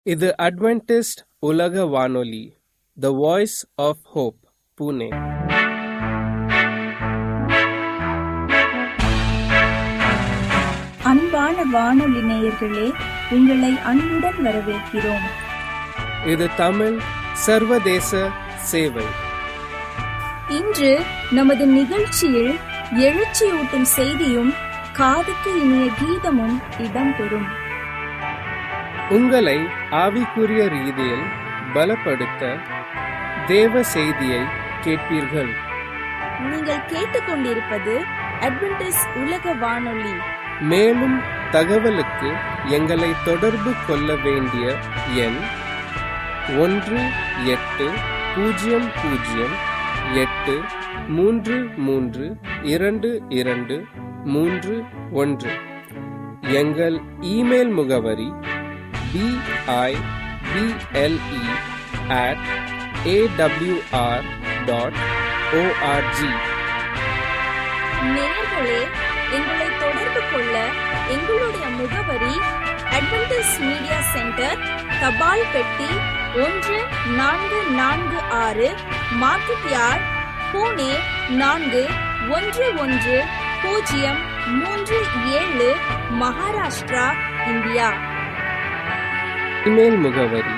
இது அட்வென்டிஸ்ட் உலக வானொலி the voice of hope Pune அன்பான வானொலி நேயர்களே உங்களை அன்புடன் வரவேற்கிறோம் இது தமிழ் சர்வதேச சேவை இன்று நமது நிகழ்ச்சியில் எழுச்சியூட்டும் செய்தியும் காதுக்கு இனிய கீதமும் இடம்பெறும் உங்களை ஆவிக்குரிய ரீதியில் பலப்படுத்த தேவ செய்தியை கேட்பீர்கள் நீங்கள் கேட்டுக்கொண்டிருப்பது அட்வென்டிஸ் உலக வானொலி மேலும் தகவலுக்கு எங்களை தொடர்பு கொள்ள வேண்டிய எண் ஒன்று எட்டு பூஜ்ஜியம் பூஜ்ஜியம் எட்டு மூன்று மூன்று இரண்டு இரண்டு மூன்று ஒன்று எங்கள் இமெயில் முகவரி B I B L E at A W R dot O R G நேயர்களே எங்களை தொடர்பு கொள்ள எங்களுடைய முகவரி அட்வென்டிஸ் மீடியா சென்டர் தபால் பெட்டி ஒன்று நான்கு நான்கு ஆறு மார்க்கெட் யார்ட் பூனே நான்கு ஒன்று ஒன்று பூஜ்ஜியம் மூன்று ஏழு மகாராஷ்டிரா இந்தியா இமெயில் முகவரி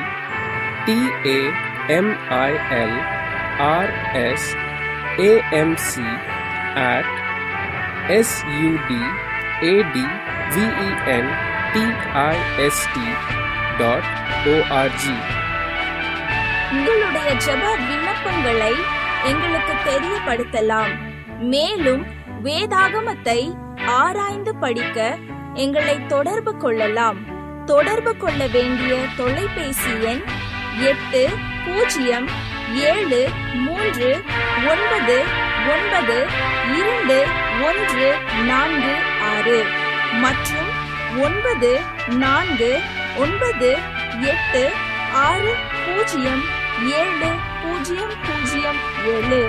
T A M I L R S A M C at S U D A D V E N T I S T dot O R G உங்களுடைய ஜெப விண்ணப்பங்களை எங்களுக்கு தெரியப்படுத்தலாம் மேலும் வேதாகமத்தை ஆராய்ந்து படிக்க எங்களை தொடர்பு கொள்ளலாம் தொடர்பு கொள்ள வேண்டிய தொலைபேசி எண் எட்டு பூஜ்ஜியம் ஏழு மூன்று ஒன்பது ஒன்பது இரண்டு ஒன்று நான்கு ஆறு மற்றும் ஒன்பது நான்கு ஒன்பது எட்டு ஆறு பூஜ்ஜியம் ஏழு பூஜ்ஜியம் பூஜ்ஜியம் ஏழு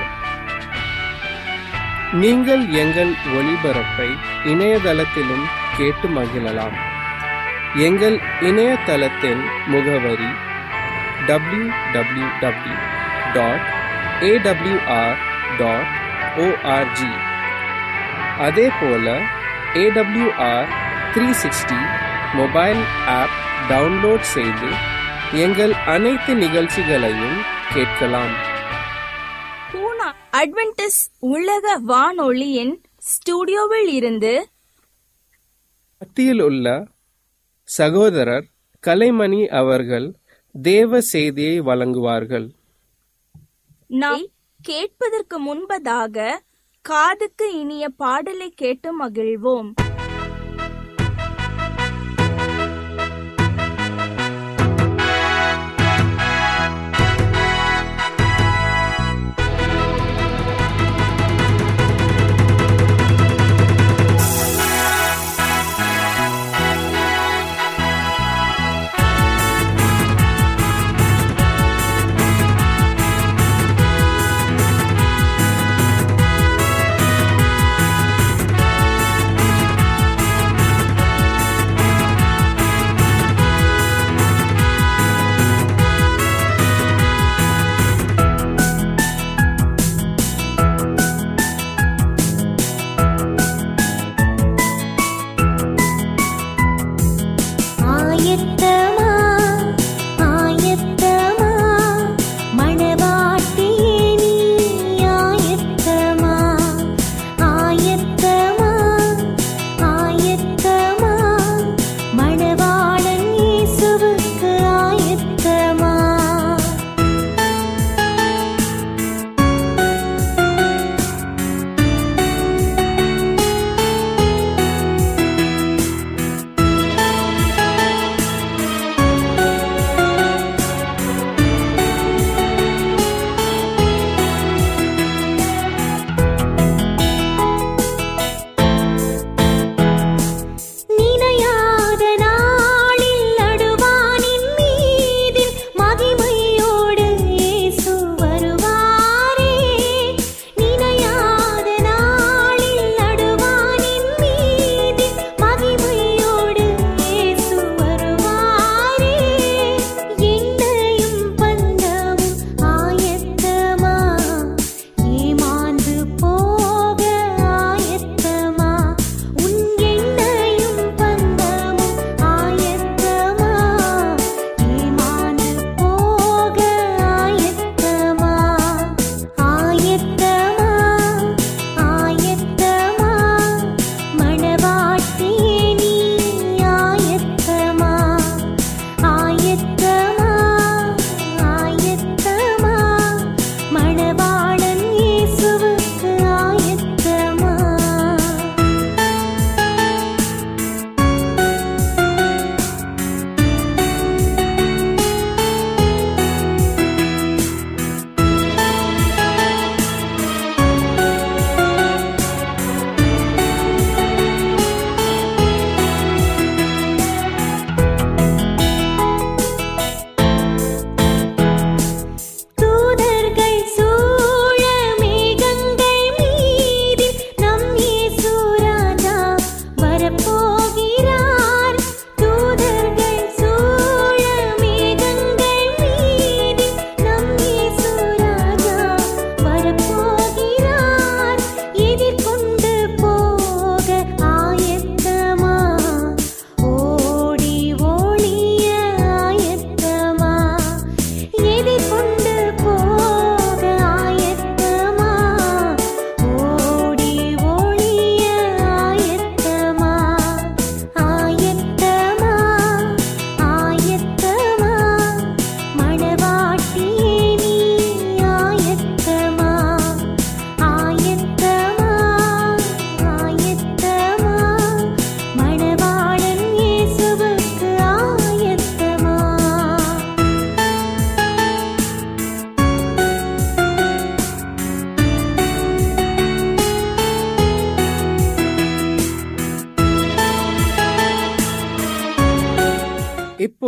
நீங்கள் எங்கள் ஒளிபரப்பை இணையதளத்திலும் கேட்டு மகிழலாம் எங்கள் இணையதளத்தின் முகவரி W W W dot A W R dot O R G அதே போல A W R three sixty mobile app download செய்து எங்கள் அனைத்து நிகழ்ச்சிகளையும் கேட்கலாம் பூனா அட்வென்டிஸ் உலக வானொலியின் ஸ்டுடியோவில் இருந்து மத்தியில் உள்ள சகோதரர் கலைமணி அவர்கள் தேவ செய்தியை வழங்குவார்கள் நாம் கேட்பதற்கு முன்பதாக காதுக்கு இனிய பாடலை கேட்டு மகிழ்வோம் ஆ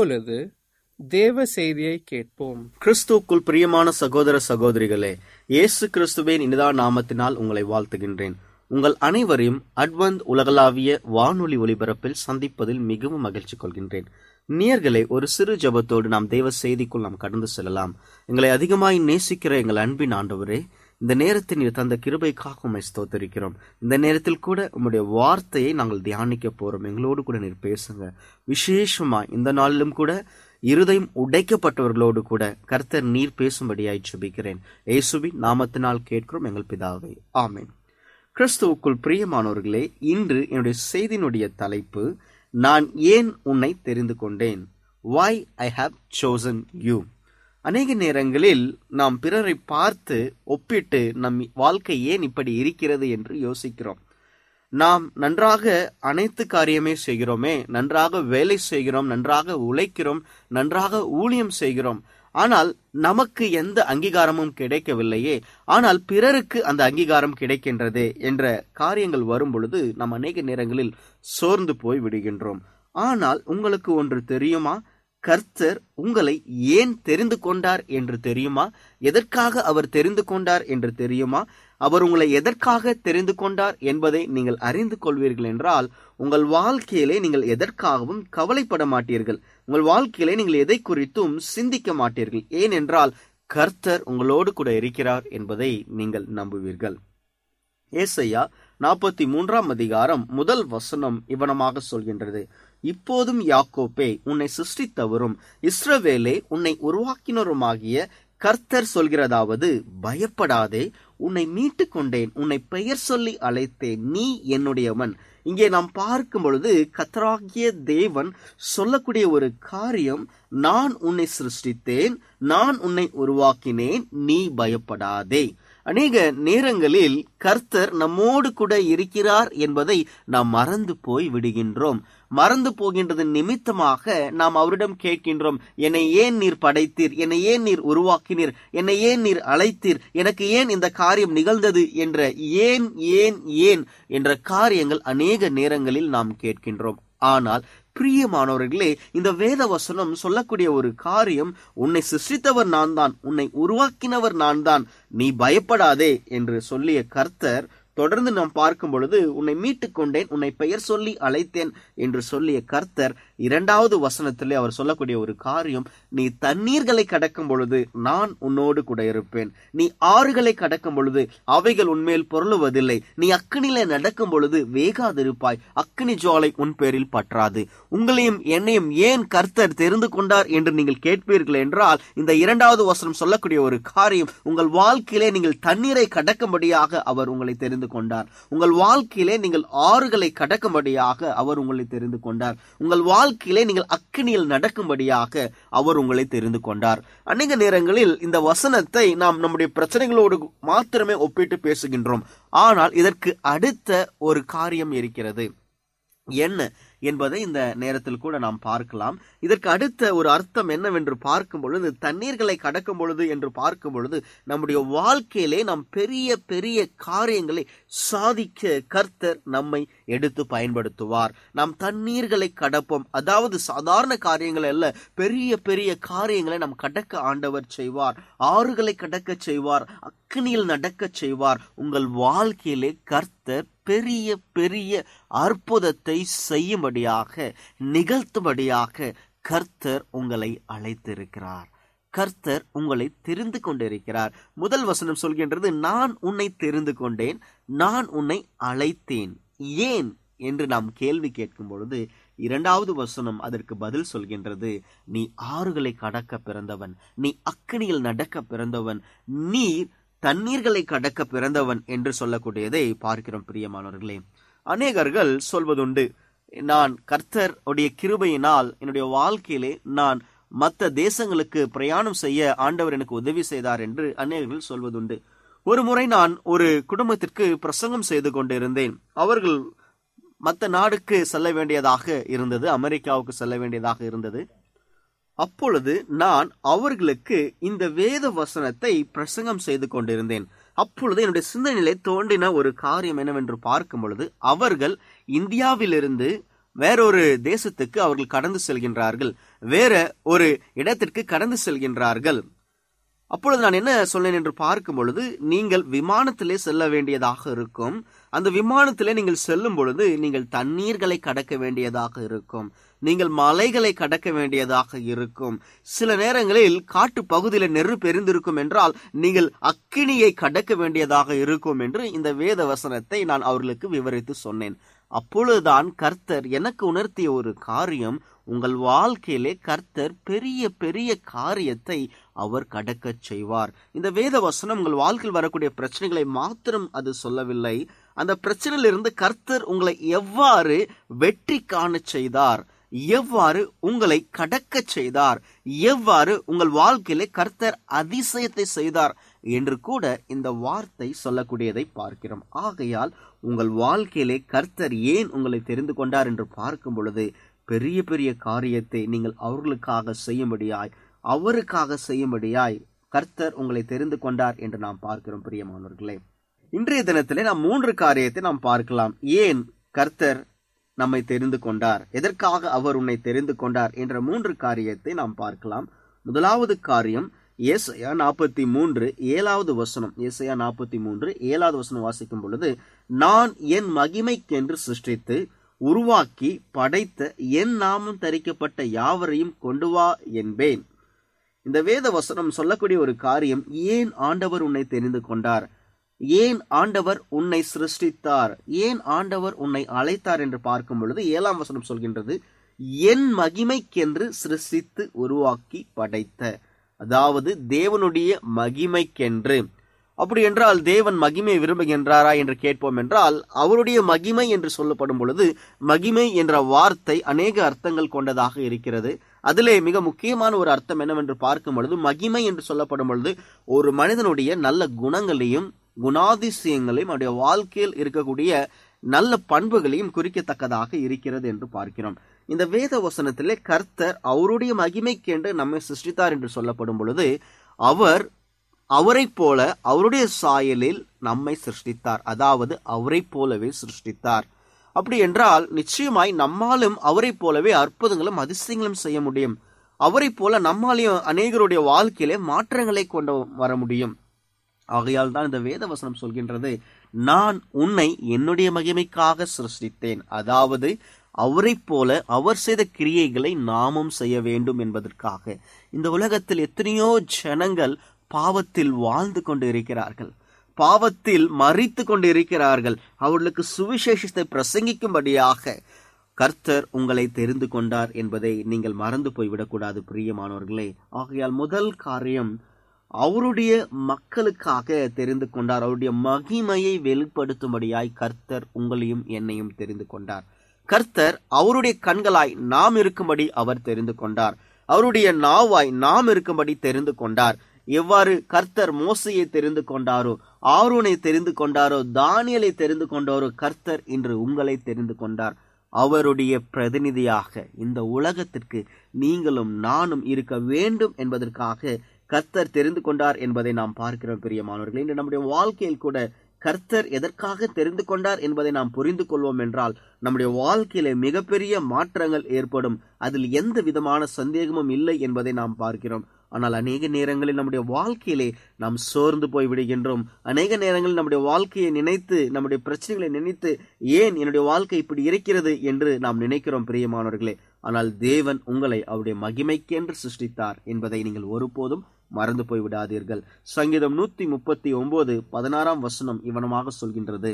இப்பொழுது தேவ செய்தியை கேட்போம் கிறிஸ்துவுக்குள் பிரியமான சகோதர சகோதரிகளே இயேசு கிறிஸ்துவின் இனிதான நாமத்தினால் உங்களை வாழ்த்துகின்றேன் உங்கள் அனைவரையும் அட்வந்த் உலகளாவிய வானொலி ஒலிபரப்பில் சந்திப்பதில் மிகவும் மகிழ்ச்சி கொள்கின்றேன் நேயர்களே ஒரு சிறு ஜெபத்தோடு நாம் தேவ செய்திக்குள் நாம் கடந்து செல்லலாம் எங்களை அதிகமாய் நேசிக்கிற எங்கள் அன்பின் ஆண்டவரே இந்த நேரத்தில் நீர் தந்த கிருபைக்காக உம்மை ஸ்தோத்தரிக்கிறோம் இந்த நேரத்தில் கூட உம்முடைய வார்த்தையை நாங்கள் தியானிக்க போறோம் எங்களோடு கூட நீர் பேசுங்க விசேஷமா இந்த நாளிலும் கூட இருதயம் உடைக்கப்பட்டவர்களோடு கூட கர்த்தர் நீர் பேசும்படியாய் சுபிக்கிறேன் இயேசுவின் நாமத்தினால் கேட்கிறோம் எங்கள் பிதாவை ஆமென் கிறிஸ்துவுக்குள் பிரியமானவர்களே இன்று என்னுடைய செய்தியினுடைய தலைப்பு நான் ஏன் உன்னை தெரிந்து கொண்டேன் why I have chosen you அநேக நேரங்களில் நாம் பிறரை பார்த்து ஒப்பிட்டு நம் வாழ்க்கை ஏன் இப்படி இருக்கிறது என்று யோசிக்கிறோம் நாம் நன்றாக அனைத்து காரியமே செய்கிறோமே நன்றாக வேலை செய்கிறோம் நன்றாக உழைக்கிறோம் நன்றாக ஊழியம் செய்கிறோம் ஆனால் நமக்கு எந்த அங்கீகாரமும் கிடைக்கவில்லையே ஆனால் பிறருக்கு அந்த அங்கீகாரம் கிடைக்கின்றதே என்ற காரியங்கள் வரும் பொழுது நாம் அநேக நேரங்களில் சோர்ந்து போய் விடுகின்றோம் ஆனால் உங்களுக்கு ஒன்று தெரியுமா கர்த்தர் உங்களை ஏன் தெரிந்து கொண்டார் என்று தெரியுமா எதற்காக அவர் தெரிந்து கொண்டார் என்று தெரியுமா அவர் உங்களை எதற்காக தெரிந்து கொண்டார் என்பதை நீங்கள் அறிந்து கொள்வீர்கள் என்றால் உங்கள் வாழ்க்கையிலே நீங்கள் எதற்காகவும் கவலைப்பட மாட்டீர்கள் உங்கள் வாழ்க்கையிலே நீங்கள் எதை குறித்தும் சிந்திக்க மாட்டீர்கள் ஏனென்றால் கர்த்தர் உங்களோடு கூட இருக்கிறார் என்பதை நீங்கள் நம்புவீர்கள் ஏசையா நாற்பத்தி மூன்றாம் அதிகாரம் முதல் வசனம் இவனமாக சொல்கின்றது இப்போதும் யாக்கோப்பே உன்னை சிருஷ்டித்தவரும் இஸ்ரவேலே உன்னை உருவாக்கினருமாகிய கர்த்தர் சொல்கிறதாவது பயப்படாதே உன்னை மீட்டுக் கொண்டேன் உன்னை பெயர் சொல்லி அழைத்தேன் நீ என்னுடையவன் இங்கே நாம் பார்க்கும் பொழுது கத்தராகிய தேவன் சொல்லக்கூடிய ஒரு காரியம் நான் உன்னை சிருஷ்டித்தேன் நான் உன்னை உருவாக்கினேன் நீ பயப்படாதே அநேக நேரங்களில் கர்த்தர் நம்மோடு கூட இருக்கிறார் என்பதை நாம் மறந்து போய் விடுகின்றோம் மறந்து போகின்றது நிமித்தமாக நாம் அவரிடம் கேட்கின்றோம் என்னை ஏன் நீர் படைத்தீர் என்னை ஏன் நீர் உருவாக்கினீர் என்னை ஏன் நீர் அழைத்தீர் எனக்கு ஏன் இந்த காரியம் நிகழ்ந்தது என்ற ஏன் ஏன் ஏன் என்ற காரியங்கள் அநேக நேரங்களில் நாம் கேட்கின்றோம் ஆனால் பிரியமானவர்களே இந்த வேத வசனம் சொல்லக்கூடிய ஒரு காரியம் உன்னை சிருஷ்டித்தவர் நான் தான் உன்னை உருவாக்கினவர் நான் தான் நீ பயப்படாதே என்று சொல்லிய கர்த்தர் தொடர்ந்து நாம் பார்க்கும் பொழுது உன்னை மீட்டுக் கொண்டேன் உன்னை பெயர் சொல்லி அழைத்தேன் என்று சொல்லிய கர்த்தர் இரண்டாவது வசனத்திலே அவர் சொல்லக்கூடிய ஒரு காரியம் நீ தண்ணீர்களை கடக்கும் பொழுது நான் உன்னோடு கூட இருப்பேன் நீ ஆறுகளை கடக்கும் பொழுது அவைகள் உன்மேல் பொருளுவதில்லை நீ அக்கினில நடக்கும் பொழுது வேகாதிருப்பாய் அக்கினி ஜுவாலை உன் பேரில் பற்றாது உங்களையும் என்னையும் ஏன் கர்த்தர் தெரிந்து கொண்டார் என்று நீங்கள் கேட்பீர்கள் என்றால் இந்த இரண்டாவது வசனம் சொல்லக்கூடிய ஒரு காரியம் உங்கள் வாழ்க்கையிலே நீங்கள் தண்ணீரை கடக்கும்படியாக அவர் உங்களை தெரிந்து கொண்டார் உங்கள் வாழ்க்கையிலே நீங்கள் ஆறுகளை கடக்கும்படியாக அவர் உங்களை தெரிந்து கொண்டார் உங்கள் வாழ்க்கையிலே நீங்கள் அக்கினியில் நடக்கும்படியாக அவர் உங்களை தெரிந்து கொண்டார் அநேக நேரங்களில் இந்த வசனத்தை நாம் நம்முடைய பிரச்சனைகளோடு மாத்திரமே ஒப்பிட்டு பேசுகின்றோம் ஆனால் இதற்கு அடுத்த ஒரு காரியம் இருக்கிறது என்ன என்பதை இந்த நேரத்தில் கூட நாம் பார்க்கலாம் இதற்கு அடுத்த ஒரு அர்த்தம் என்னவென்று பார்க்கும் பொழுது தண்ணீர்களை கடக்கும் பொழுது என்று பார்க்கும் பொழுது நம்முடைய வாழ்க்கையிலே நாம் பெரிய பெரிய காரியங்களை சாதிக்க கர்த்தர் நம்மை எடுத்து பயன்படுத்துவார் நாம் தண்ணீர்களை கடப்போம் அதாவது சாதாரண காரியங்கள் அல்ல பெரிய பெரிய காரியங்களை நாம் கடக்க ஆண்டவர் செய்வார் ஆறுகளை கடக்க செய்வார் அக்னியில் நடக்க செய்வார் உங்கள் வாழ்க்கையிலே கர்த்தர் பெரிய பெரிய அற்புதத்தை செய்யும்படியாக நிகழ்த்தும்படியாக கர்த்தர் உங்களை அழைத்திருக்கிறார் கர்த்தர் உங்களை தெரிந்து கொண்டிருக்கிறார் முதல் வசனம் சொல்கின்றது நான் உன்னை தெரிந்து கொண்டேன் நான் உன்னை அழைத்தேன் ஏன் என்று நாம் கேள்வி கேட்கும் பொழுது இரண்டாவது வசனம் அதற்கு பதில் சொல்கின்றது நீ ஆறுகளை கடக்க பிறந்தவன் நீ அக்கனியில் நடக்க பிறந்தவன் நீர் தண்ணீர்களை கடக்க பிறந்தவன் என்று சொல்லக்கூடியதை பார்க்கிறோம் பிரியமானவர்களே அநேகர்கள் சொல்வதுண்டு நான் கர்த்தர் உடைய கிருபையினால் என்னுடைய வாழ்க்கையிலே நான் மற்ற தேசங்களுக்கு பிரயாணம் செய்ய ஆண்டவர் எனக்கு உதவி செய்தார் என்று அநேகர்கள் சொல்வதுண்டு ஒரு முறை நான் ஒரு குடும்பத்திற்கு பிரசங்கம் செய்து கொண்டிருந்தேன் அவர்கள் மற்ற நாடுக்கு செல்ல வேண்டியதாக இருந்தது அமெரிக்காவுக்கு செல்ல வேண்டியதாக இருந்தது அப்பொழுது நான் அவர்களுக்கு இந்த வேத வசனத்தை பிரசங்கம் செய்து கொண்டிருந்தேன் அப்பொழுது என்னுடைய சிந்தனையிலே தோன்றின ஒரு காரியம் என்னவென்று பார்க்கும் பொழுது அவர்கள் இந்தியாவிலிருந்து வேறொரு தேசத்துக்கு அவர்கள் கடந்து செல்கின்றார்கள் வேற ஒரு இடத்திற்கு கடந்து செல்கின்றார்கள் அப்பொழுது நான் என்ன சொன்னேன் என்று பார்க்கும் பொழுது நீங்கள் விமானத்திலே செல்ல வேண்டியதாக இருக்கும் அந்த விமானத்திலே நீங்கள் செல்லும் பொழுது நீங்கள் தண்ணீர்களை கடக்க வேண்டியதாக இருக்கும் நீங்கள் மலைகளை கடக்க வேண்டியதாக இருக்கும் சில நேரங்களில் காட்டு பகுதியில் நெருப்பு எரிந்திருக்கும் என்றால் நீங்கள் அக்கினியை கடக்க வேண்டியதாக இருக்கும் என்று இந்த வேத வசனத்தை நான் அவர்களுக்கு விவரித்து சொன்னேன் அப்பொழுதுதான் கர்த்தர் எனக்கு உணர்த்திய ஒரு காரியம் உங்கள் வாழ்க்கையிலே கர்த்தர் பெரிய பெரிய காரியத்தை அவர் கடக்கச் செய்வார் இந்த வேத வசனம் உங்கள் வாழ்க்கையில் வரக்கூடிய பிரச்சனைகளை மாத்திரம் அது சொல்லவில்லை அந்த பிரச்சனையிலிருந்து கர்த்தர் உங்களை எவ்வாறு வெற்றி காணச் செய்தார் எவ்வாறு உங்களை கடக்கச் செய்தார் எவ்வாறு உங்கள் வாழ்க்கையிலே கர்த்தர் அதிசயத்தை செய்தார் என்று கூட இந்த வார்த்தை சொல்லக்கூடியதை பார்க்கிறோம் ஆகையால் உங்கள் வாழ்க்கையிலே கர்த்தர் ஏன் உங்களை தெரிந்து கொண்டார் என்று பார்க்கும் பொழுது பெரிய பெரிய காரியத்தை நீங்கள் அவர்களுக்காக செய்யும்படியாய் அவருக்காக செய்யும்படியாய் கர்த்தர் உங்களை தெரிந்து கொண்டார் என்று நாம் பார்க்கிறோம் பிரியமானவர்களே இன்றைய தினத்திலே நாம் மூன்று காரியத்தை நாம் பார்க்கலாம் ஏன் கர்த்தர் நம்மை தெரிந்து கொண்டார் எதற்காக அவர் உன்னை தெரிந்து கொண்டார் என்ற மூன்று காரியத்தை நாம் பார்க்கலாம் முதலாவது காரியம் ஏசையா நாற்பத்தி மூன்று ஏழாவது வசனம் ஏசையா நாற்பத்தி மூன்று ஏழாவது வசனம் வாசிக்கும் பொழுது நான் என் மகிமைக்கென்று சிருஷ்டித்து உருவாக்கி படைத்த என் நாமம் தரிக்கப்பட்ட யாவரையும் கொண்டு வா என்பேன் இந்த வேத வசனம் சொல்லக்கூடிய ஒரு காரியம் ஏன் ஆண்டவர் உன்னை தெரிந்து கொண்டார் ஏன் ஆண்டவர் உன்னை சிருஷ்டித்தார் ஏன் ஆண்டவர் உன்னை அழைத்தார் என்று பார்க்கும் பொழுது ஏழாம் வசனம் சொல்கின்றது என் மகிமைக்கென்று சிருஷ்டித்து உருவாக்கி படைத்த அதாவது தேவனுடைய மகிமைக்கென்று அப்படி என்றால் தேவன் மகிமை விரும்புகின்றாரா என்று கேட்போம் என்றால் அவருடைய மகிமை என்று சொல்லப்படும் பொழுது மகிமை என்ற வார்த்தை அநேக அர்த்தங்கள் கொண்டதாக இருக்கிறது அதிலே மிக முக்கியமான ஒரு அர்த்தம் என்னவென்று பார்க்கும் பொழுது மகிமை என்று சொல்லப்படும் பொழுது ஒரு மனிதனுடைய நல்ல குணங்களையும் குணாதிசயங்களையும் அவருடைய வாழ்க்கையில் இருக்கக்கூடிய நல்ல பண்புகளையும் குறிக்கத்தக்கதாக இருக்கிறது என்று பார்க்கிறோம் இந்த வேத வசனத்திலே கர்த்தர் அவருடைய மகிமைக்கென்று நம்மை சிருஷ்டித்தார் என்று சொல்லப்படும் பொழுது அவர் அவரைப் போல அவருடைய சாயலில் நம்மை சிருஷ்டித்தார் அதாவது அவரைப் போலவே சிருஷ்டித்தார் அப்படி என்றால் நிச்சயமாய் நம்மாலும் அவரைப் போலவே அற்புதங்களும் அதிசயங்களும் செய்ய முடியும் அவரைப் போல நம்மாலையும் அநேகருடைய வாழ்க்கையிலே மாற்றங்களை கொண்டு வர முடியும் ஆகையால் தான் இந்த வேத வசனம் சொல்கின்றது நான் உன்னை என்னுடைய மகிமைக்காக சிருஷ்டித்தேன் அதாவது அவரைப் போல அவர் செய்த கிரியைகளை நாமும் செய்ய வேண்டும் என்பதற்காக இந்த உலகத்தில் எத்தனையோ ஜனங்கள் பாவத்தில் வாழ்ந்து கொண்டு இருக்கிறார்கள் பாவத்தில் மறித்து கொண்டு இருக்கிறார்கள் அவர்களுக்கு சுவிசேஷத்தை பிரசங்கிக்கும்படியாக கர்த்தர் உங்களை தெரிந்து கொண்டார் என்பதை நீங்கள் மறந்து போய்விடக்கூடாது பிரியமானவர்களே ஆகையால் முதல் காரியம் அவருடைய மக்களுக்காக தெரிந்து கொண்டார் அவருடைய மகிமையை வெளிப்படுத்தும்படியாய் கர்த்தர் உங்களையும் என்னையும் தெரிந்து கொண்டார் கர்த்தர் அவருடைய கண்களாய் நாம் இருக்கும்படி அவர் தெரிந்து கொண்டார் அவருடைய நாவாய் நாம் இருக்கும்படி தெரிந்து கொண்டார் எவ்வாறு கர்த்தர் மோசையை தெரிந்து கொண்டாரோ ஆரோனை தெரிந்து கொண்டாரோ தானியலை தெரிந்து கொண்டாரோ கர்த்தர் இன்று உங்களை தெரிந்து கொண்டார் அவருடைய பிரதிநிதியாக இந்த உலகத்திற்கு நீங்களும் நானும் இருக்க வேண்டும் என்பதற்காக கர்த்தர் தெரிந்து கொண்டார் என்பதை நாம் பார்க்கிறோம் பிரியமானவர்கள் இன்று நம்முடைய வாழ்க்கையில் கூட கர்த்தர் எதற்காக தெரிந்து கொண்டார் என்பதை நாம் புரிந்து கொள்வோம் என்றால் நம்முடைய வாழ்க்கையில மிகப்பெரிய மாற்றங்கள் ஏற்படும் அதில் எந்த விதமான சந்தேகமும் இல்லை என்பதை நாம் பார்க்கிறோம் ஆனால் அநேக நேரங்களில் நம்முடைய வாழ்க்கையிலே நாம் சோர்ந்து போய் விடுகின்றோம் அநேக நேரங்களில் நம்முடைய வாழ்க்கையை நினைத்து நம்முடைய பிரச்சனைகளை நினைத்து ஏன் என்னுடைய வாழ்க்கை இப்படி இருக்கிறது என்று நாம் நினைக்கிறோம் பிரியமானவர்களே ஆனால் தேவன் உங்களை அவருடைய மகிமைக்கென்று சிருஷ்டித்தார் என்பதை நீங்கள் ஒருபோதும் மறந்து போய் விடாதீர்கள் சங்கீதம் நூத்தி முப்பத்தி ஒன்பது பதினாறாம் வசனம் இவனமாக சொல்கின்றது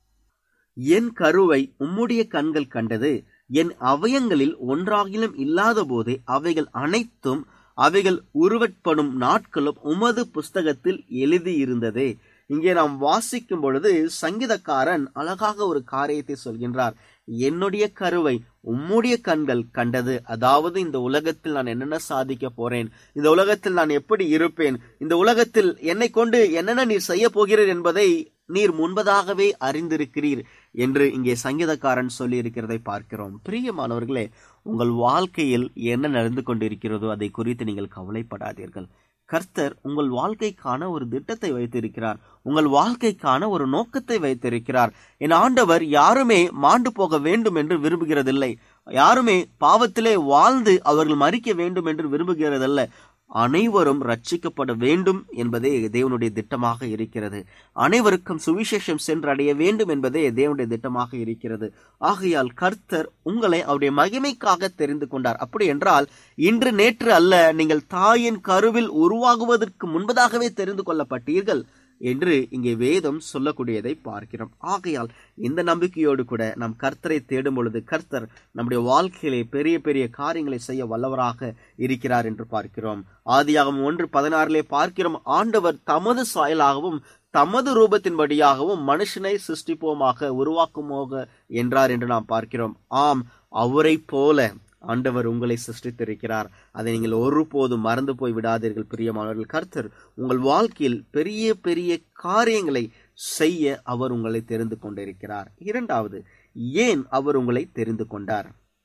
என் கருவை உம்முடைய கண்கள் கண்டது என் அவயங்களில் ஒன்றாகிலும் இல்லாத போதே அவைகள் அனைத்தும் அவைகள் உருவட்படும் நாட்களும் உமது புஸ்தகத்தில் எழுதியிருந்ததே இங்கே நாம் வாசிக்கும் பொழுது சங்கீதக்காரன் அழகாக ஒரு காரியத்தை சொல்கின்றார் என்னுடைய கருவை உம்முடைய கண்கள் கண்டது அதாவது இந்த உலகத்தில் நான் என்னென்ன சாதிக்க போறேன் இந்த உலகத்தில் நான் எப்படி இருப்பேன் இந்த உலகத்தில் என்னை கொண்டு என்னென்ன நீர் செய்ய போகிறீர் என்பதை நீர் முன்பதாகவே அறிந்திருக்கிறீர் என்று இங்கே சங்கீதக்காரன் சொல்லி இருக்கிறதை பார்க்கிறோம் பிரியமானவர்களே உங்கள் வாழ்க்கையில் என்ன நடந்து கொண்டிருக்கிறதோ அதை குறித்து நீங்கள் கவலைப்படாதீர்கள் கர்த்தர் உங்கள் வாழ்க்கைக்கான ஒரு திட்டத்தை வைத்திருக்கிறார் உங்கள் வாழ்க்கைக்கான ஒரு நோக்கத்தை வைத்திருக்கிறார் என் ஆண்டவர் யாருமே மாண்டு போக வேண்டும் என்று விரும்புகிறதில்லை யாருமே பாவத்திலே வாழ்ந்து அவர்கள் மறிக்க வேண்டும் என்று விரும்புகிறதல்ல அனைவரும் ரட்சிக்கப்பட வேண்டும் என்பதே தேவனுடைய திட்டமாக இருக்கிறது அனைவருக்கும் சுவிசேஷம் சென்றடைய வேண்டும் என்பதே தேவனுடைய திட்டமாக இருக்கிறது ஆகையால் கர்த்தர் உங்களை அவருடைய மகிமைக்காக தெரிந்து கொண்டார் அப்படி என்றால் இன்று நேற்று அல்ல நீங்கள் தாயின் கருவில் உருவாகுவதற்கு முன்பதாகவே தெரிந்து கொள்ளப்பட்டீர்கள் என்று இங்கே வேதம் சொல்லக்கூடியதை பார்க்கிறோம் ஆகையால் இந்த நம்பிக்கையோடு கூட நாம் கர்த்தரை தேடும் பொழுது கர்த்தர் நம்முடைய வாழ்க்கையிலே பெரிய பெரிய காரியங்களை செய்ய வல்லவராக இருக்கிறார் என்று பார்க்கிறோம் ஆதியாகம் ஒன்று பதினாறிலே பார்க்கிறோம் ஆண்டவர் தமது சாயலாகவும் தமது ரூபத்தின்படியாகவும் மனுஷனை சிருஷ்டிப்போமாக உருவாக்குமோக என்றார் என்று நாம் பார்க்கிறோம் ஆம் அவரை போல ஆண்டவர் உங்களை சிருஷ்டித்திருக்கிறார் அதை நீங்கள் ஒருபோதும் மறந்து போய் விடாதீர்கள் பிரியமானவர்கள் கர்த்தர் உங்கள் வாழ்க்கையில் பெரிய பெரிய காரியங்களை செய்ய அவர் உங்களை தெரிந்து கொண்டிருக்கிறார் இரண்டாவது ஏன் அவர் உங்களை தெரிந்து கொண்டார்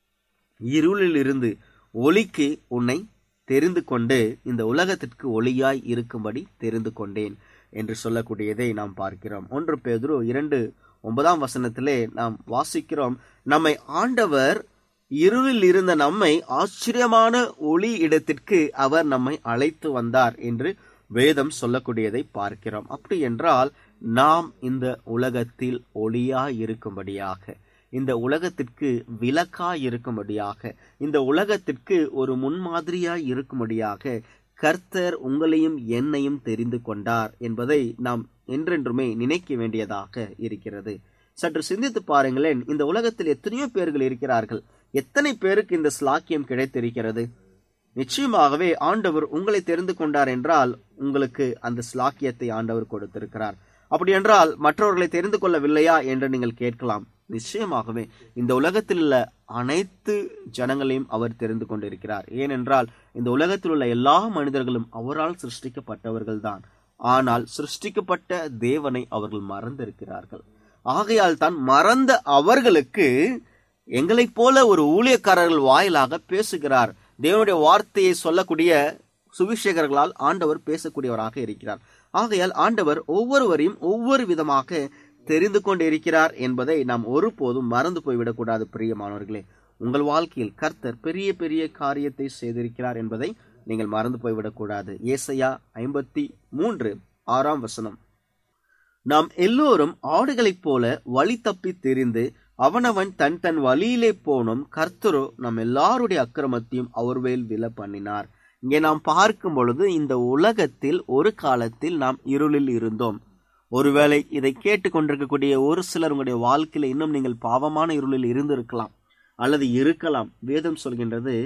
இருளில் இருந்து ஒளிக்கு உன்னை தெரிந்து கொண்டு இந்த உலகத்திற்கு ஒளியாய் இருக்கும்படி தெரிந்து கொண்டேன் என்று சொல்லக்கூடியதை நாம் பார்க்கிறோம் ஒன்று பேதுரு இரண்டு ஒன்பதாம் வசனத்திலே நாம் வாசிக்கிறோம் நம்மை ஆண்டவர் இருளில் இருந்த நம்மை ஆச்சரியமான ஒளி இடத்திற்கு அவர் நம்மை அழைத்து வந்தார் என்று வேதம் சொல்லக்கூடியதை பார்க்கிறோம் அப்படி என்றால் நாம் இந்த உலகத்தில் ஒளியாய் இருக்கும்படியாக இந்த உலகத்திற்கு விளக்காய் இருக்கும்படியாக இந்த உலகத்திற்கு ஒரு முன்மாதிரியாய் இருக்கும்படியாக கர்த்தர் உங்களையும் என்னையும் தெரிந்து கொண்டார் என்பதை நாம் என்றென்றுமே நினைக்க வேண்டியதாக இருக்கிறது சற்று சிந்தித்து பாருங்களேன் இந்த உலகத்தில் எத்தனையோ பேர்கள் இருக்கிறார்கள் எத்தனை பேருக்கு இந்த ஸ்லாக்கியம் கிடைத்திருக்கிறது நிச்சயமாகவே ஆண்டவர் உங்களை தெரிந்து கொண்டார் என்றால் உங்களுக்கு அந்த ஸ்லாக்கியத்தை ஆண்டவர் கொடுத்திருக்கிறார் அப்படி என்றால் மற்றவர்களை தெரிந்து கொள்ளவில்லையா என்று நீங்கள் கேட்கலாம் நிச்சயமாகவே இந்த உலகத்தில் உள்ள அனைத்து ஜனங்களையும் அவர் தெரிந்து கொண்டிருக்கிறார் ஏனென்றால் இந்த உலகத்தில் உள்ள எல்லா மனிதர்களும் அவரால் சிருஷ்டிக்கப்பட்டவர்கள் தான் ஆனால் சிருஷ்டிக்கப்பட்ட தேவனை அவர்கள் மறந்திருக்கிறார்கள் ஆகையால் தான் மறந்த அவர்களுக்கு எங்களைப் போல ஒரு ஊழியக்காரர்கள் வாயிலாக பேசுகிறார் தேவனுடைய வார்த்தையை சொல்லக்கூடிய சுவிசேகர்களால் ஆண்டவர் பேசக்கூடியவராக இருக்கிறார் ஆகையால் ஆண்டவர் ஒவ்வொருவரையும் ஒவ்வொரு விதமாக தெரிந்து கொண்டு இருக்கிறார் என்பதை நாம் ஒருபோதும் மறந்து போய்விடக்கூடாது பிரியமானவர்களே உங்கள் வாழ்க்கையில் கர்த்தர் பெரிய பெரிய காரியத்தை செய்திருக்கிறார் என்பதை நீங்கள் மறந்து போய்விடக்கூடாது ஏசையா ஐம்பத்தி மூன்று ஆறாம் வசனம் நாம் எல்லோரும் ஆடுகளைப் போல வழி தப்பி தெரிந்து அவனவன் தன் தன் வழியிலே போனோம் கர்த்தரோ நம் எல்லாருடைய அக்கிரமத்தையும் அவர் மேல் விழ பண்ணினார் இங்கே நாம் பார்க்கும் பொழுது இந்த உலகத்தில் ஒரு காலத்தில் நாம் இருளில் இருந்தோம் ஒருவேளை இதை கேட்டுக்கொண்டிருக்கக்கூடிய ஒரு சிலர் உங்களுடைய வாழ்க்கையில இன்னும் நீங்கள் பாவமான இருளில் இருந்திருக்கலாம் அல்லது இருக்கலாம் வேதம் சொல்கின்றது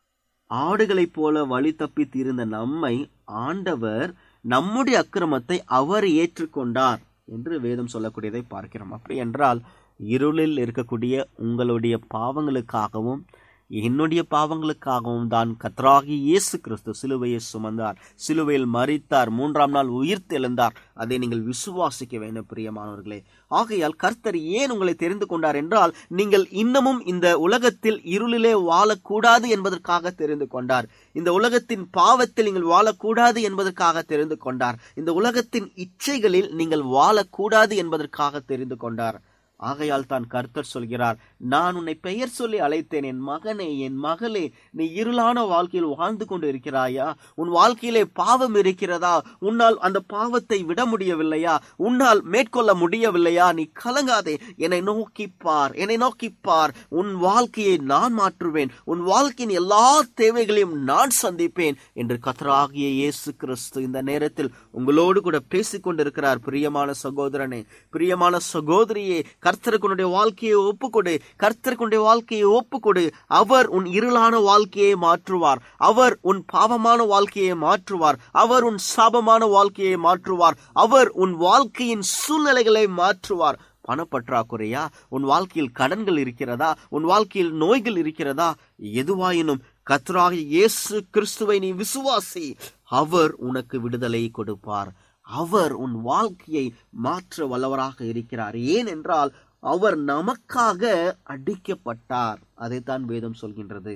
ஆடுகளைப் போல வழி தப்பி தீர்ந்த நம்மை ஆண்டவர் நம்முடைய அக்கிரமத்தை அவர் ஏற்றுக்கொண்டார் என்று வேதம் சொல்லக்கூடியதை பார்க்கிறோம் அப்படி என்றால் இருளில் இருக்கக்கூடிய உங்களுடைய பாவங்களுக்காகவும் என்னுடைய பாவங்களுக்காகவும் தான் கத்ராகி இயேசு கிறிஸ்து சிலுவையை சுமந்தார் சிலுவையில் மறித்தார் மூன்றாம் நாள் உயிர் தெழுந்தார் அதை நீங்கள் விசுவாசிக்க வேண்டும் பிரியமானவர்களே ஆகையால் கர்த்தர் ஏன் உங்களை தெரிந்து கொண்டார் என்றால் நீங்கள் இன்னமும் இந்த உலகத்தில் இருளிலே வாழக்கூடாது என்பதற்காக தெரிந்து கொண்டார் இந்த உலகத்தின் பாவத்தில் நீங்கள் வாழக்கூடாது என்பதற்காக தெரிந்து கொண்டார் இந்த உலகத்தின் இச்சைகளில் நீங்கள் வாழக்கூடாது என்பதற்காக தெரிந்து கொண்டார் ஆகையால் தான் கர்த்தர் சொல்கிறார் நான் உன்னை பெயர் சொல்லி அழைத்தேன் என் மகனே என் மகளே நீ இருளான வாழ்க்கையில் வாழ்ந்து கொண்டு இருக்கிறாயா உன் வாழ்க்கையிலே பாவம் இருக்கிறதா உன்னால் அந்த பாவத்தை விட முடியவில்லையா உன்னால் மேற்கொள்ள முடியவில்லையா நீ கலங்காதே என்னை நோக்கி பார் என்னை நோக்கி பார் உன் வாழ்க்கையை நான் மாற்றுவேன் உன் வாழ்க்கையின் எல்லா தேவைகளையும் நான் சந்திப்பேன் என்று கத்தராகிய இயேசு கிறிஸ்து இந்த நேரத்தில் உங்களோடு கூட பேசிக் கொண்டிருக்கிறார் பிரியமான சகோதரனே பிரியமான சகோதரியே கர்த்தருக்கு உன்னுடைய வாழ்க்கையை ஒப்புக்கொடு கர்த்தருக்கு உன்னுடைய வாழ்க்கையை ஒப்புக்கொடு அவர் உன் இருளான வாழ்க்கையை மாற்றுவார் அவர் உன் பாவமான வாழ்க்கையை மாற்றுவார் அவர் உன் சாபமான வாழ்க்கையை மாற்றுவார் அவர் உன் வாழ்க்கையின் சூழ்நிலைகளை மாற்றுவார் பணப்பற்றாக்குறையா உன் வாழ்க்கையில் கடன்கள் இருக்கிறதா உன் வாழ்க்கையில் நோய்கள் இருக்கிறதா எதுவாயினும் கத்ராக இயேசு கிறிஸ்துவை நீ விசுவாசி அவர் உனக்கு விடுதலை கொடுப்பார் அவர் உன் வாழ்க்கையை மாற்ற வல்லவராக இருக்கிறார் ஏனென்றால் அவர் நமக்காக அடிக்கப்பட்டார் அதைத்தான் வேதம் சொல்கின்றது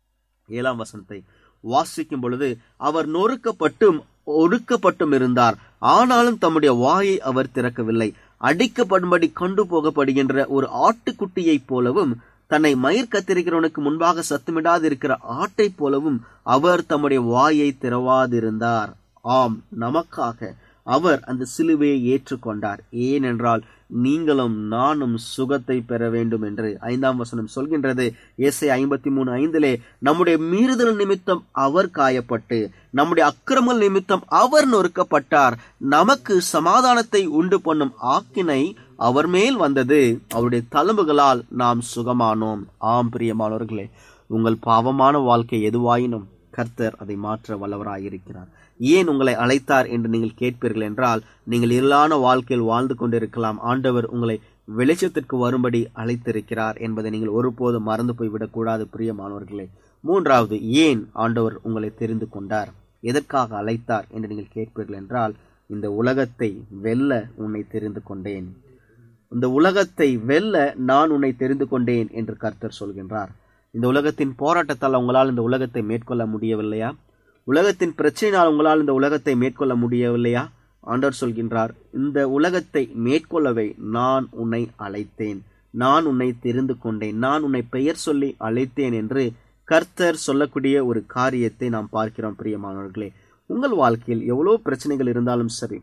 ஏழாம் வசனத்தை வாசிக்கும் பொழுது அவர் நொறுக்கப்பட்டும் ஒடுக்கப்பட்டும் இருந்தார் ஆனாலும் தம்முடைய வாயை அவர் திறக்கவில்லை அடிக்கப்படும்படி கொண்டு போகப்படுகின்ற ஒரு ஆட்டுக்குட்டியைப் போலவும் தன்னை மயிர் கத்திரிக்கிறவனுக்கு முன்பாக சத்தமிடாது இருக்கிற ஆட்டை போலவும் அவர் தம்முடைய வாயை திறவாதிருந்தார் ஆம் நமக்காக அவர் அந்த சிலுவையை ஏற்றுக்கொண்டார் ஏனென்றால் நீங்களும் நானும் சுகத்தை பெற வேண்டும் என்று ஐந்தாம் வசனம் சொல்கின்றது ஏசை ஐம்பத்தி மூணு ஐந்திலே நம்முடைய மீறுதல் நிமித்தம் அவர் காயப்பட்டு நம்முடைய அக்கிரமங்கள் நிமித்தம் அவர் நொறுக்கப்பட்டார் நமக்கு சமாதானத்தை உண்டு பண்ணும் ஆக்கினை அவர் மேல் வந்தது அவருடைய தழும்புகளால் நாம் சுகமானோம் ஆம் பிரியமானவர்களே உங்கள் பாவமான வாழ்க்கை எதுவாயினும் கர்த்தர் அதை மாற்ற வல்லவராயிருக்கிறார் ஏன் உங்களை அழைத்தார் என்று நீங்கள் கேட்பீர்கள் என்றால் நீங்கள் இருளான வாழ்க்கையில் வாழ்ந்து கொண்டிருக்கலாம் ஆண்டவர் உங்களை வெளிச்சத்திற்கு வரும்படி அழைத்திருக்கிறார் என்பதை நீங்கள் ஒருபோதும் மறந்து போய்விடக் கூடாது பிரியமானவர்களே மூன்றாவது ஏன் ஆண்டவர் உங்களை தெரிந்து கொண்டார் எதற்காக அழைத்தார் என்று நீங்கள் கேட்பீர்கள் என்றால் இந்த உலகத்தை வெல்ல உன்னை தெரிந்து கொண்டேன் இந்த உலகத்தை வெல்ல நான் உன்னை தெரிந்து கொண்டேன் என்று கர்த்தர் சொல்கின்றார் இந்த உலகத்தின் போராட்டத்தால் உங்களால் இந்த உலகத்தை மேற்கொள்ள முடியவில்லையா உலகத்தின் பிரச்சனையினால் உங்களால் இந்த உலகத்தை மேற்கொள்ள முடியவில்லையா ஆண்டவர் சொல்கின்றார் இந்த உலகத்தை மேற்கொள்ளவே நான் உன்னை அழைத்தேன் நான் உன்னை தெரிந்து கொண்டேன் நான் உன்னை பெயர் சொல்லி அழைத்தேன் என்று கர்த்தர் சொல்லக்கூடிய ஒரு காரியத்தை நாம் பார்க்கிறோம் பிரியமானவர்களே உங்கள் வாழ்க்கையில் எவ்வளவு பிரச்சனைகள் இருந்தாலும் சரி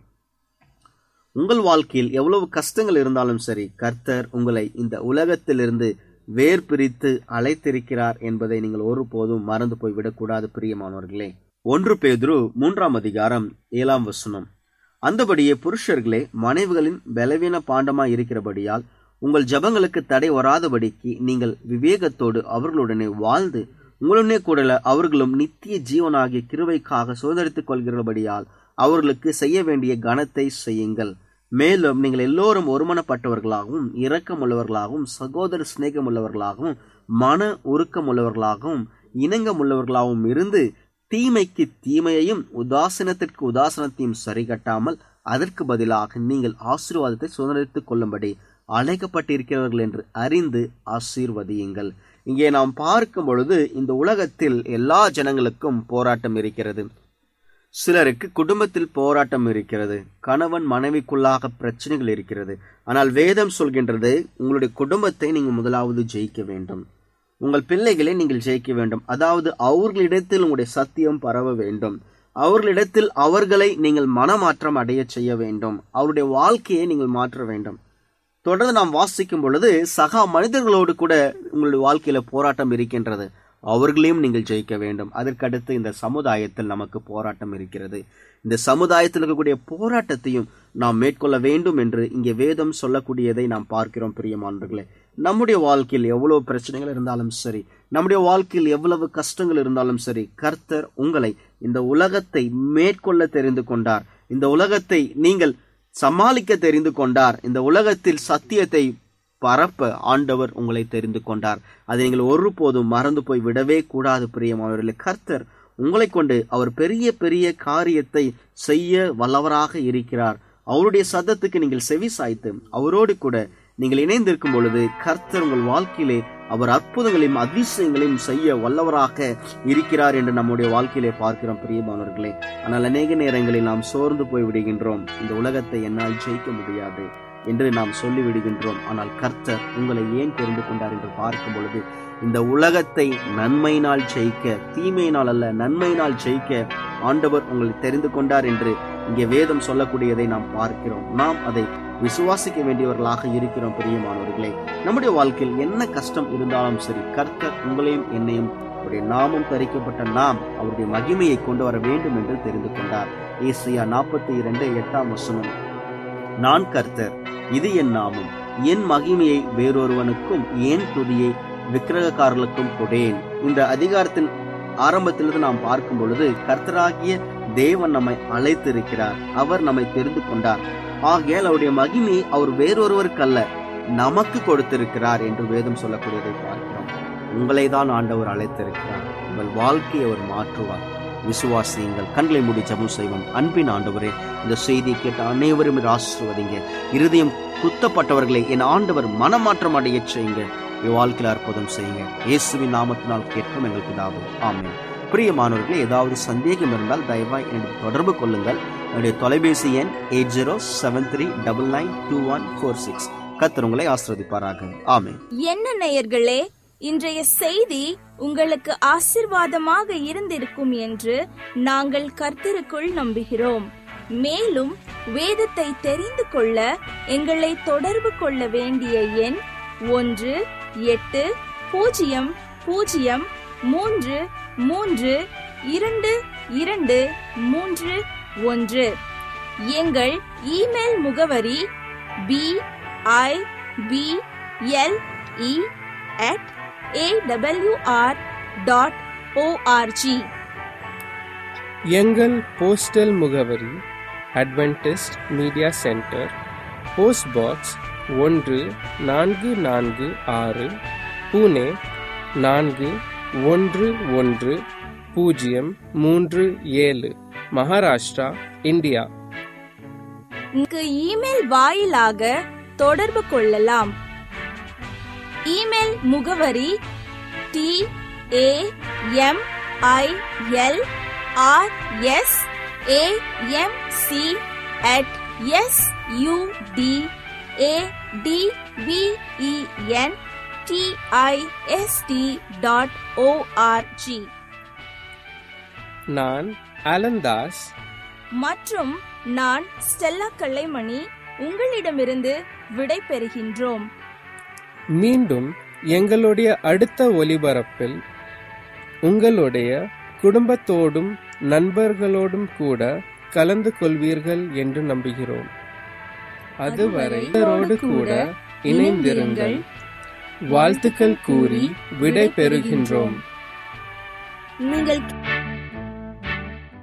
உங்கள் வாழ்க்கையில் எவ்வளவு கஷ்டங்கள் இருந்தாலும் சரி கர்த்தர் உங்களை இந்த உலகத்திலிருந்து வேர் பிரித்து அழைத்திருக்கிறார் என்பதை நீங்கள் ஒருபோதும் மறந்து போய் விடக்கூடாது பிரியமானவர்களே ஒன்று பேதுரு மூன்றாம் அதிகாரம் ஏழாம் வசனம் அந்தபடியே புருஷர்களே மனைவிகளின் பலவீன பாண்டமாய் இருக்கிறபடியால் உங்கள் ஜபங்களுக்கு தடை வராதபடிக்கு நீங்கள் விவேகத்தோடு அவர்களுடனே வாழ்ந்து உங்களுடனே கூட அவர்களும் நித்திய ஜீவனாகிய கிருவைக்காக சுதந்திரித்துக் கொள்கிறபடியால் அவர்களுக்கு செய்ய வேண்டிய கனத்தை செய்யுங்கள் மேலும் நீங்கள் எல்லோரும் ஒருமனப்பட்டவர்களாகவும் இரக்கமுள்ளவர்களாகவும் சகோதர சிநேகமுள்ளவர்களாகவும் மன உருக்கமுள்ளவர்களாகவும் இணங்கமுள்ளவர்களாகவும் இருந்து தீமைக்கு தீமையையும் உதாசீனத்திற்கு உதாசனத்தையும் சரிகட்டாமல் அதற்கு பதிலாக நீங்கள் ஆசீர்வாதத்தை சுதந்திரித்துக் கொள்ளும்படி அழைக்கப்பட்டிருக்கிறவர்கள் என்று அறிந்து ஆசீர்வதியுங்கள் இங்கே நாம் பார்க்கும் பொழுது இந்த உலகத்தில் எல்லா ஜனங்களுக்கும் போராட்டம் இருக்கிறது சிலருக்கு குடும்பத்தில் போராட்டம் இருக்கிறது கணவன் மனைவிக்குள்ளாக பிரச்சனைகள் இருக்கிறது ஆனால் வேதம் சொல்கின்றது உங்களுடைய குடும்பத்தை நீங்கள் முதலாவது ஜெயிக்க வேண்டும் உங்கள் பிள்ளைகளை நீங்கள் ஜெயிக்க வேண்டும் அதாவது அவர்களிடத்தில் உங்களுடைய சத்தியம் பரவ வேண்டும் அவர்களிடத்தில் அவர்களை நீங்கள் மனமாற்றம் அடைய செய்ய வேண்டும் அவருடைய வாழ்க்கையை நீங்கள் மாற்ற வேண்டும் தொடர்ந்து நாம் வாசிக்கும் பொழுது சகா மனிதர்களோடு கூட உங்களுடைய வாழ்க்கையில போராட்டம் இருக்கின்றது அவர்களையும் நீங்கள் ஜெயிக்க வேண்டும் அதற்கடுத்து இந்த சமுதாயத்தில் நமக்கு போராட்டம் இருக்கிறது இந்த சமுதாயத்தில் இருக்கக்கூடிய போராட்டத்தையும் நாம் மேற்கொள்ள வேண்டும் என்று இங்கே வேதம் சொல்லக்கூடியதை நாம் பார்க்கிறோம் பிரியமானவர்களே நம்முடைய வாழ்க்கையில் எவ்வளவு பிரச்சனைகள் இருந்தாலும் சரி நம்முடைய வாழ்க்கையில் எவ்வளவு கஷ்டங்கள் இருந்தாலும் சரி கர்த்தர் உங்களை இந்த உலகத்தை மேற்கொள்ள தெரிந்து கொண்டார் இந்த உலகத்தை நீங்கள் சமாளிக்க தெரிந்து கொண்டார் இந்த உலகத்தில் சத்தியத்தை பரப்ப ஆண்டவர் உங்களை தெரிந்து கொண்டார் அதை நீங்கள் ஒருபோதும் மறந்து போய் விடவே கூடாது பிரியமானவர்களே கர்த்தர் உங்களை கொண்டு அவர் பெரிய பெரிய காரியத்தை செய்ய வல்லவராக இருக்கிறார் அவருடைய சத்தத்துக்கு நீங்கள் செவி சாய்த்து அவரோடு கூட நீங்கள் இணைந்திருக்கும் பொழுது கர்த்தர் உங்கள் வாழ்க்கையிலே அவர் அற்புதங்களையும் அதிசயங்களையும் செய்ய வல்லவராக இருக்கிறார் என்று நம்முடைய வாழ்க்கையிலே பார்க்கிறோம் பிரியமானவர்களே ஆனால் அநேக நேரங்களில் நாம் சோர்ந்து போய் விடுகின்றோம் இந்த உலகத்தை என்னால் ஜெயிக்க முடியாது என்று நாம் சொல்லி விடுகின்றோம் ஆனால் கர்த்தர் உங்களை ஏன் தெரிந்து கொண்டார் என்று பார்க்கும் பொழுது இந்த உலகத்தை நன்மையினால் ஜெயிக்க தீமையினால் அல்ல நன்மையினால் ஜெயிக்க ஆண்டவர் உங்களை தெரிந்து கொண்டார் என்று இங்கே வேதம் சொல்லக்கூடியதை நாம் பார்க்கிறோம் நாம் அதை விசுவாசிக்க வேண்டியவர்களாக இருக்கிறோம் பிரியமானவர்களே நம்முடைய வாழ்க்கையில் என்ன கஷ்டம் இருந்தாலும் சரி கர்த்தர் உங்களையும் என்னையும் அவருடைய நாமம் தரிக்கப்பட்ட நாம் அவருடைய மகிமையை கொண்டு வர வேண்டும் என்று தெரிந்து கொண்டார் ஏசியா நாற்பத்தி இரண்டு எட்டாம் வசனம் நான் கர்த்தர் இது என் நாமம் என் மகிமையை வேறொருவனுக்கும் என் துதியை விக்கிரகக்காரர்களுக்கும் கொடேன் இந்த அதிகாரத்தின் ஆரம்பத்திலிருந்து நாம் பார்க்கும் பொழுது கர்த்தராகிய தேவன் நம்மை அழைத்திருக்கிறார் அவர் நம்மை தெரிந்து கொண்டார் ஆகையால் அவருடைய மகிமையை அவர் வேறொருவருக்கு அல்ல நமக்கு கொடுத்திருக்கிறார் என்று வேதம் சொல்லக்கூடியதை பார்க்கிறோம் உங்களை தான் ஆண்டவர் அழைத்திருக்கிறார் உங்கள் வாழ்க்கையை அவர் மாற்றுவார் விசுவாசியுங்கள் கண்களை மூடி ஜபம் செய்வோம் அன்பின் ஆண்டவரே இந்த செய்தியை கேட்ட அனைவரும் இதை ஆசிர்வதிங்க இருதயம் குத்தப்பட்டவர்களை என் ஆண்டவர் மனமாற்றம் அடைய செய்யுங்க என் வாழ்க்கையில் அற்புதம் செய்யுங்க இயேசுவின் நாமத்தினால் கேட்கும் எங்கள் பிதாவும் ஆமென் பிரியமானவர்களே ஏதாவது சந்தேகம் இருந்தால் தயவாய் என்னுடைய தொடர்பு கொள்ளுங்கள் என்னுடைய தொலைபேசி எண் eight zero seven three double nine two one four six கத்தர் உங்களை ஆசிர்வதிப்பாராக ஆமென் என்ன நேயர்களே இன்றைய செய்தி உங்களுக்கு ஆசிர்வாதமாக இருந்திருக்கும் என்று நாங்கள் கர்த்தருக்குள் நம்புகிறோம் மேலும் வேதத்தை தெரிந்து கொள்ள எங்களை தொடர்பு கொள்ள வேண்டிய எண் ஒன்று எட்டு பூஜ்ஜியம் பூஜ்ஜியம் மூன்று மூன்று இரண்டு இரண்டு மூன்று ஒன்று எங்கள் இமெயில் முகவரி B I B L E at A W R dot O R G எங்கள் போஸ்டல் முகவரி Adventist media centre post box ஒன்று நான்கு நான்கு ஆறு புனே நான்கு ஒன்று ஒன்று பூஜ்ஜியம் மூன்று ஏழு மகாராஷ்டிரா இந்தியா இங்கு இமெயில் வாயிலாக தொடர்பு கொள்ளலாம் இமெயில் முகவரி T A M I L R S A M C at S U D A D V E N T I S T dot O R G நான் அலந்தாஸ் மற்றும் நான் ஸ்டெல்லா கல்லைமணி உங்களிடமிருந்து விடை பெறுகின்றோம் மீண்டும் எங்களுடைய அடுத்த ஒலிபரப்பில் உங்களுடைய குடும்பத்தோடும் நண்பர்களோடும் கூட கலந்து கொள்வீர்கள் என்று நம்புகிறோம் அதுவரை இவரோடு கூட இணைந்திருங்கள் வாழ்த்துக்கள் கூறி விடை பெறுகின்றோம் நீங்கள்